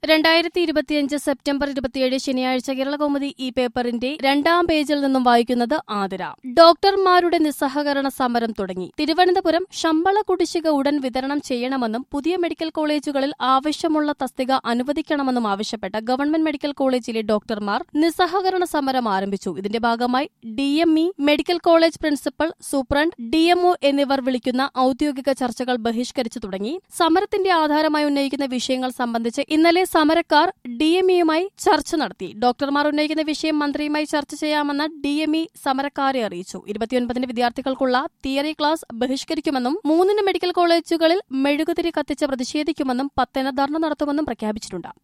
രണ്ടായിരത്തി ഇരുപത്തിയഞ്ച് സെപ്റ്റംബർ ഇരുപത്തിയേഴ് ശനിയാഴ്ച കേരളകൗമുദി ഈ പേപ്പറിന്റെ രണ്ടാം പേജിൽ നിന്നും വായിക്കുന്നത് ആതിര ഡോക്ടർമാരുടെ നിസ്സഹകരണ സമരം തുടങ്ങി തിരുവനന്തപുരം ശമ്പള കുടിശ്ശിക ഉടൻ വിതരണം ചെയ്യണമെന്നും പുതിയ മെഡിക്കൽ കോളേജുകളിൽ ആവശ്യമുള്ള തസ്തിക അനുവദിക്കണമെന്നും ആവശ്യപ്പെട്ട ഗവൺമെന്റ് മെഡിക്കൽ കോളേജിലെ ഡോക്ടർമാർ നിസ്സഹകരണ സമരം ആരംഭിച്ചു ഇതിന്റെ ഭാഗമായി DME medical college principal superintendent DMO എന്നിവർ വിളിക്കുന്ന ഔദ്യോഗിക ചർച്ചകൾ ബഹിഷ്കരിച്ചു തുടങ്ങി സമരത്തിന്റെ ആധാരമായി ഉന്നയിക്കുന്ന വിഷയങ്ങൾ സംബന്ധിച്ച് ഇന്നലെ സമരക്കാർ ഡിഎംഇയുമായി ചർച്ച നടത്തി ഡോക്ടർമാർ ഉന്നയിക്കുന്ന വിഷയം മന്ത്രിയുമായി ചർച്ച ചെയ്യാമെന്ന് ഡിഎംഇ സമരക്കാരെ അറിയിച്ചു ഇരുപത്തിയൊൻപതിന് വിദ്യാർത്ഥികൾക്കുള്ള തിയറി ക്ലാസ് ബഹിഷ്കരിക്കുമെന്നും മൂന്നിന് മെഡിക്കൽ കോളേജുകളിൽ മെഴുകുതിരി കത്തിച്ച് പ്രതിഷേധിക്കുമെന്നും പത്തിന് ധർണ നടത്തുമെന്നും പ്രഖ്യാപിച്ചിട്ടുണ്ട്